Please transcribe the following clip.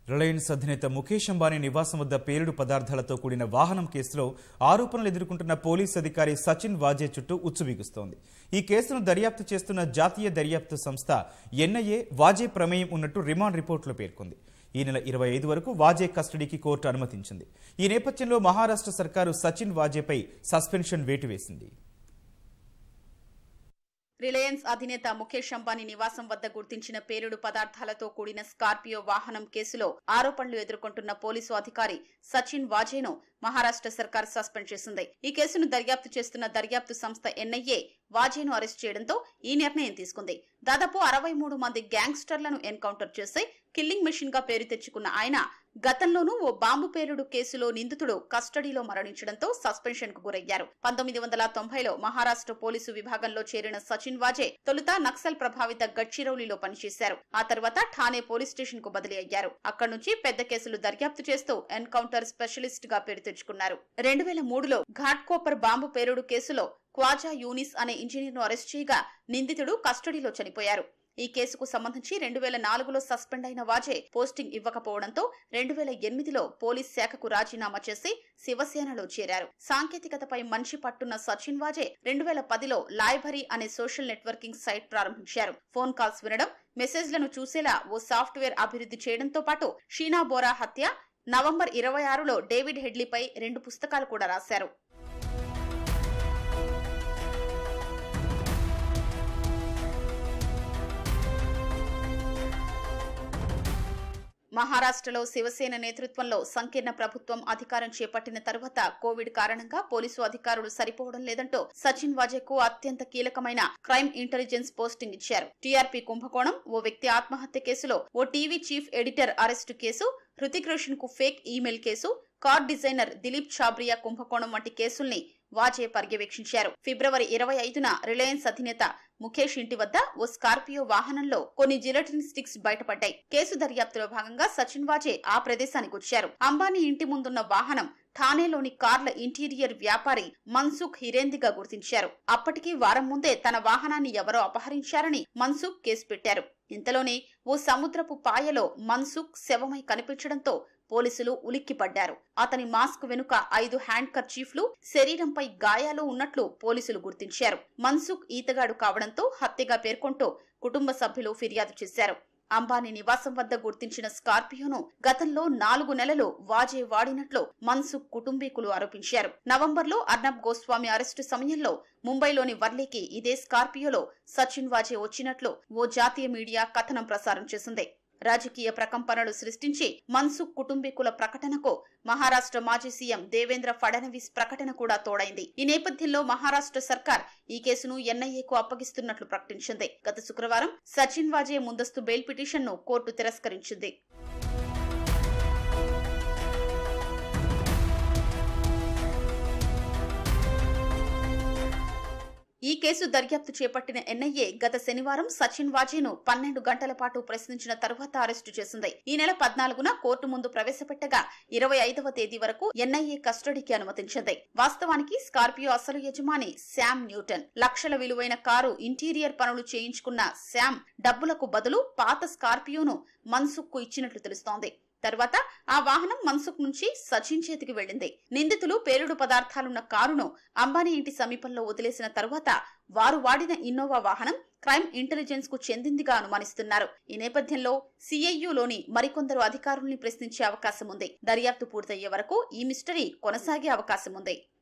Reliance అధినేత ముఖేష్ అంబానీ నివాసం వద్ద పేలుడు పదార్థాలతో కూడిన వాహనం కేసులో ఆరోపణలు ఎదుర్కొంటున్న పోలీస్ అధికారి సచిన్ వాజే చుట్టూ ఉచ్చుబిగుస్తోంది ఈ కేసును దర్యాప్తు చేస్తున్న జాతీయ దర్యాప్తు సంస్థ ఎన్ఐఏ వాజే ప్రమేయం ఉన్నట్టు రిమాండ్ రిపోర్టులో పేర్కొంది ఈ నెల ఇరవై ఐదు వరకు వాజే కస్టడీకి కోర్టు అనుమతించింది ఈ నేపథ్యంలో మహారాష్ట్ర సర్కారు సచిన్ వాజేపై సస్పెన్షన్ వేటు వేసింది రిలయన్స్ అధినేత ముఖేష్ అంబానీ నివాసం వద్ద గుర్తించిన పేలుడు పదార్థాలతో కూడిన స్కార్పియో వాహనం కేసులో ఆరోపణలు ఎదుర్కొంటున్న పోలీసు అధికారి సచిన్ వాజేను మహారాష్ట్ర సర్కార్ సస్పెండ్ చేసింది ఈ కేసును దర్యాప్తు చేస్తున్న దర్యాప్తు సంస్థ ఎన్ఐఏ వాజేను అరెస్ట్ చేయడంతో ఈ నిర్ణయం తీసుకుంది దాదాపు అరవై మూడు మంది గ్యాంగ్స్టర్లను ఎన్కౌంటర్ చేసి కిల్లింగ్ మెషిన్ గా పేరు తెచ్చుకున్న ఆయన గతంలోనూ ఓ బాంబు పేలుడు కేసులో నిందితుడు కస్టడీలో మరణించడంతో సస్పెన్షన్ కు గురయ్యారు పంతొమ్మిది వందల తొంభైలో మహారాష్ట్ర పోలీసు విభాగంలో చేరిన సచిన్ వాజే తొలుత నక్సల్ ప్రభావిత గడ్చిరౌలిలో పనిచేశారు ఆ తర్వాత ఠానే పోలీస్ స్టేషన్ కు బదిలీ అయ్యారు అక్కడి నుంచి పెద్ద కేసులు దర్యాప్తు చేస్తూ ఎన్కౌంటర్ స్పెషలిస్ట్ గా పేరు తెచ్చుకున్నారు రెండు వేల మూడులో ఘాట్కోపర్ బాంబు పేలుడు కేసులో క్వాజా యూనిస్ అనే ఇంజనీర్ ను అరెస్ట్ చేయగా నిందితుడు కస్టడీలో చనిపోయారు ఈ కేసుకు సంబంధించి రెండు వేల నాలుగులో సస్పెండ్ అయిన వాజే పోస్టింగ్ ఇవ్వకపోవడంతో రెండు వేల ఎనిమిదిలో పోలీస్ శాఖకు రాజీనామా చేసి శివసేనలో చేరారు సాంకేతికతపై మంచి పట్టున్న సచిన్ వాజే రెండు వేల పదిలో లాయభరీ అనే సోషల్ నెట్వర్కింగ్ సైట్ ప్రారంభించారు ఫోన్ కాల్స్ వినడం మెసేజ్లను చూసేలా ఓ సాఫ్ట్వేర్ అభివృద్ధి చేయడంతో పాటు షీనా బోరా హత్య నవంబర్ ఇరవై ఆరులో డేవిడ్ హెడ్లీపై రెండు పుస్తకాలు కూడా రాశారు మహారాష్ట్రలో శివసేన నేతృత్వంలో సంకీర్ణ ప్రభుత్వం అధికారం చేపట్టిన తరువాత కోవిడ్ కారణంగా పోలీసు అధికారులు సరిపోవడం లేదంటూ సచిన్ వాజేకు అత్యంత కీలకమైన క్రైమ్ ఇంటెలిజెన్స్ పోస్టింగ్ ఇచ్చారు టీఆర్పీ కుంభకోణం ఓ వ్యక్తి ఆత్మహత్య కేసులో ఓ TV chief editor arrest case Hrithik Roshan కు fake email case car designer Dilip Chhabria కుంభకోణం వంటి కేసుల్ని వాజే పర్యవేక్షించారు ఫిబ్రవరి ఇరవై ఐదున రిలయన్స్ అధినేత ముఖేష్ ఇంటి వద్ద ఓ స్కార్పియో వాహనంలో కొన్ని జిలటిన్ స్టిక్స్ బయటపడ్డాయి కేసు దర్యాప్తులో భాగంగా సచిన్ వాజే ఆ ప్రదేశానికి వచ్చారు అంబానీ ఇంటి ముందున్న వాహనం ఠానేలోని కార్ల ఇంటీరియర్ వ్యాపారి మన్సుఖ్ హిరేందిగా గుర్తించారు అప్పటికి వారం ముందే తన వాహనాన్ని ఎవరో అపహరించారని మన్సుఖ్ కేసు పెట్టారు ఇంతలోనే ఓ సముద్రపు పాయలో మన్సుఖ్ శవమై కనిపించడంతో పోలీసులు ఉలిక్కిపడ్డారు అతని మాస్క్ వెనుక ఐదు హ్యాండ్ కర్చీఫ్లు శరీరంపై గాయాలు ఉన్నట్లు పోలీసులు గుర్తించారు మన్సుఖ్ ఈతగాడు కావడంతో హత్యగా పేర్కొంటూ కుటుంబ సభ్యులు ఫిర్యాదు చేశారు అంబానీ నివాసం వద్ద గుర్తించిన స్కార్పియోను గతంలో నాలుగు నెలలు వాజే వాడినట్లు మన్సుఖ్ కుటుంబీకులు ఆరోపించారు నవంబర్లో అర్నబ్ గోస్వామి అరెస్టు సమయంలో ముంబైలోని వర్లీకి ఇదే స్కార్పియోలో సచిన్ వాజే వచ్చినట్లు ఓ జాతీయ మీడియా కథనం ప్రసారం చేసింది రాజకీయ ప్రకంపనలు సృష్టించి మన్సుఖ్ కుటుంబీకుల ప్రకటనకు మహారాష్ట్ర మాజీ సీఎం దేవేంద్ర ఫడణవీస్ ప్రకటన కూడా తోడైంది ఈ నేపథ్యంలో మహారాష్ట్ర సర్కార్ ఈ కేసును ఎన్ఐఏకు అప్పగిస్తున్నట్లు ప్రకటించింది గత శుక్రవారం సచిన్ వాజే ముందస్తు బెయిల్ పిటిషన్ను కోర్టు తిరస్కరించింది ఈ కేసు దర్యాప్తు చేపట్టిన ఎన్ఐఏ గత శనివారం సచిన్ వాజేను పన్నెండు గంటల పాటు ప్రశ్నించిన తరువాత అరెస్టు చేసింది ఈ నెల పద్నాలుగున కోర్టు ముందు ప్రవేశపెట్టగా ఇరవై ఐదవ తేదీ వరకు ఎన్ఐఏ కస్టడీకి అనుమతించింది వాస్తవానికి స్కార్పియో అసలు యజమాని శామ్ న్యూటన్ లక్షల విలువైన కారు ఇంటీరియర్ పనులు చేయించుకున్న శామ్ డబ్బులకు బదులు పాత స్కార్పియోను మన్సుఖ్కు ఇచ్చినట్లు తెలుస్తోంది తర్వాత ఆ వాహనం మన్సుఖ్ నుంచి సచిన్ చేతికి వెళ్లింది నిందితులు పేలుడు పదార్థాలున్న కారును అంబానీ ఇంటి సమీపంలో వదిలేసిన తరువాత వారు వాడిన ఇన్నోవా వాహనం క్రైమ్ ఇంటెలిజెన్స్ కు చెందిందిగా అనుమానిస్తున్నారు ఈ నేపథ్యంలో సిఐయులోని మరికొందరు అధికారుల్ని ప్రశ్నించే అవకాశం ఉంది దర్యాప్తు పూర్తయ్యే వరకు ఈ మిస్టరీ కొనసాగే అవకాశం ఉంది